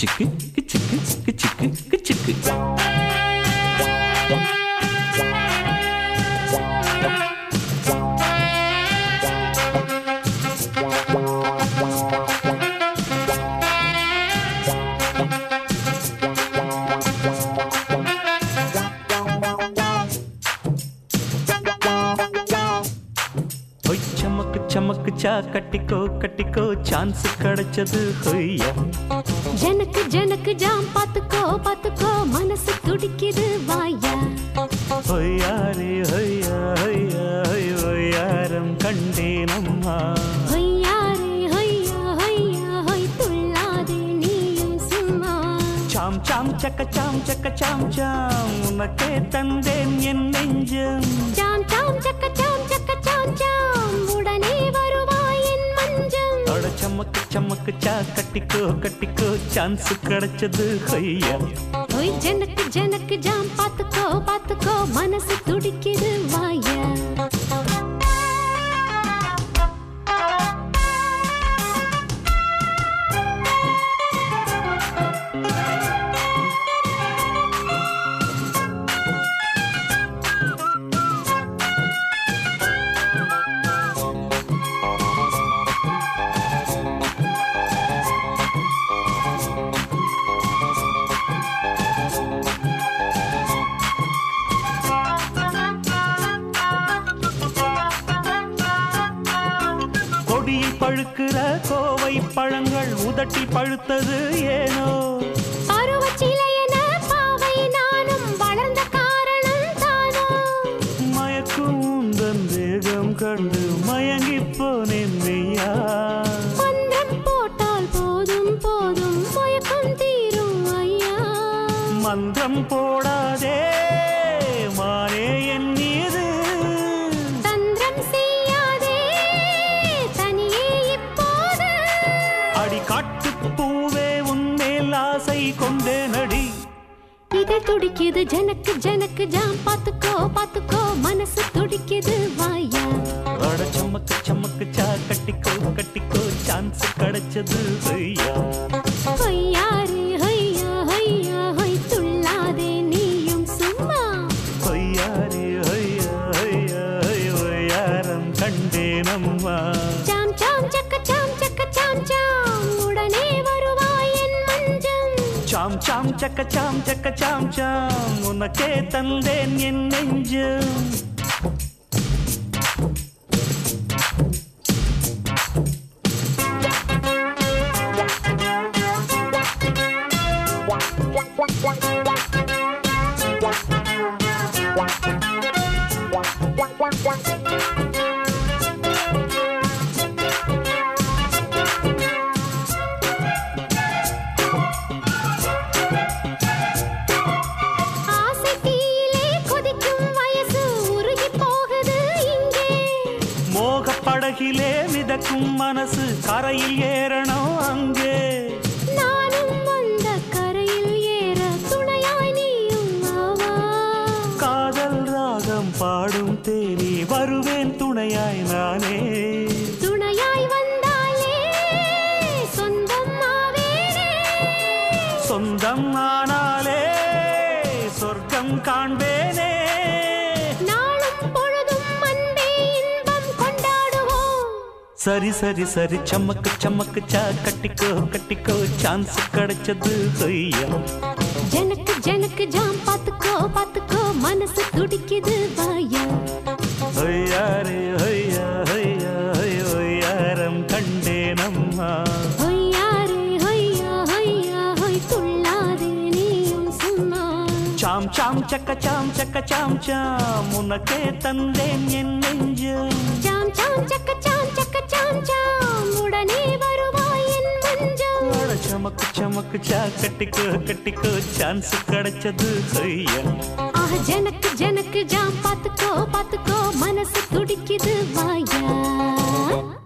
கிச்சிக்கு கிச்சிக்கு கிச்சிக்கு கிச்சிக்கு ஹொய் சமக்கு சமக்கு சா கட்டிக்கோ கட்டிக்கோ சான்ஸ் கிடைச்சது ஹொய்யா ஜனக்கு ஜனக்கு ஜாம் பாத்துக்கோ பாத்துக்கோ மனசு துடிக்குது வாயா ஹொய்யாரே ஹொய்யா ஹொய்யா ஹொய் ஹொய்யாரம் கண்டேனம்மா ஹொய்யாரே ஹொய்யா ஹொய்யா ஹொய் துள்ளாதே நீயும் சும்மா சாம் சாம் சக்க சாம் சக்க சாம் சாம் உனக்கே தந்தேன் என் நெஞ்சம் சாம் சாம் சக்க சாம் சக்க சாம் சாம் உடனே வருவாய் என் மஞ்சம் அட சமக்கு சமக்கு சா கட்டிக்கோ கட்டிக்கோ சான்ஸ் கிடைச்சது ஹொய்யா ஹொய் ஜனக்கு ஜனக்கு ஜாம் பாத்துக்கோ பாத்துக்கோ மனசு துடிக்குது வாயா கொடியை பழுக்கிற கோவை பழங்கள் உதட்டி பழுத்தது ஏனோ பருவச்சிலையென பாவை நானும் வளர்ந்த காரணம் தானோ மயக்கும் உந்தன் வேகம் கண்டு மயங்கிப் போனேன் மெய்யா மந்திரம் போட்டால் போதும் போதும் மயக்கம் தீரும் ஐயா மந்திரம் போடாதே மானே என் மீது தந்திரம் செய்யாதே தனியே இப்போது அடி காட்டுப் பூவே உன்மேல் ஆசை கொண்டே நடி இது துடிக்குது ஜனக்கு ஜனக்கு ஜாம் பாத்துக்கோ பாத்துக்கோ மனசு துடிக்குது வாயா அட சமக்கு சமக்கு சா கட்டிக்கோ கட்டிக்கோ சான்ஸ் கிடைச்சது ஐயா ஹொய்யாரே ஹொய்யா ஹொய்யா ஹொய் துள்ளாதே நீயும் சும்மா ஐயாரே ஐயா ஐயா ஐயாரம் கண்டேனம்மா சாம் சாம் சக்க சாம் சக்க சாம் சாம் உடனே வருவாய் என் மஞ்சம் சாம் சாம் சக்க சாம் சக்க சாம் சாம் உனக்கே தந்தேன் என் நெஞ்சம் ஆசை தீயிலே கொதிக்கும் வயசு உருகி போகுது இங்கே மோக படகிலே மிதக்கும் மனசு கரையில் ஏறணும் அங்கே நானும் வந்த கரையில் ஏற துணையாய் நீயும் ஆவா காதல் ராகம் பாடும் தேனி வருவேன் துணையாய் நானே துணையாய் வந்தாலே சொந்தம் ஆவேனே சொந்தம் ஆனாலே சொர்க்கம் காண்பேனே நாளும் பொழுதும் அன்பே இன்பம் கொண்டாடுவோம் சரி சரி சரி சமக்கு சமக்கு சா கட்டிக்கோ கட்டிக்கோ சான்ஸ் கிடைச்சது ஐயா ஜனக்கு ஜனக்கு ஜாம் பாத்துக்கோ பாத்துக்கோ மனசு துடிக்குது வாயா ஐயாரே ஐயா ஐயா ஐயாரம் கண்டேனம்மா ஹொய்யாரே ஹொய்யா ஹொய்யா ஹொய் துள்ளாதே நீயும் சும்மா சாம் சாம் சக்க சாம் சக்க சாம் சாம் உனக்கே தந்தேன் என் நெஞ்சம் சாம் சாம் சக்க சாம் சக்க சாம் சாம் உடனே வருவாய் என் மஞ்சம் அட சமக்கு சமக்கு சா கட்டிக்கோ கட்டிக்கோ சான்ஸ் கிடைச்சது ஐயா ஆஹ் ஜனக்கு ஜனக்கு ஜாம் பாத்துக்கோ பாத்துக்கோ மனசு துடிக்குது வாயா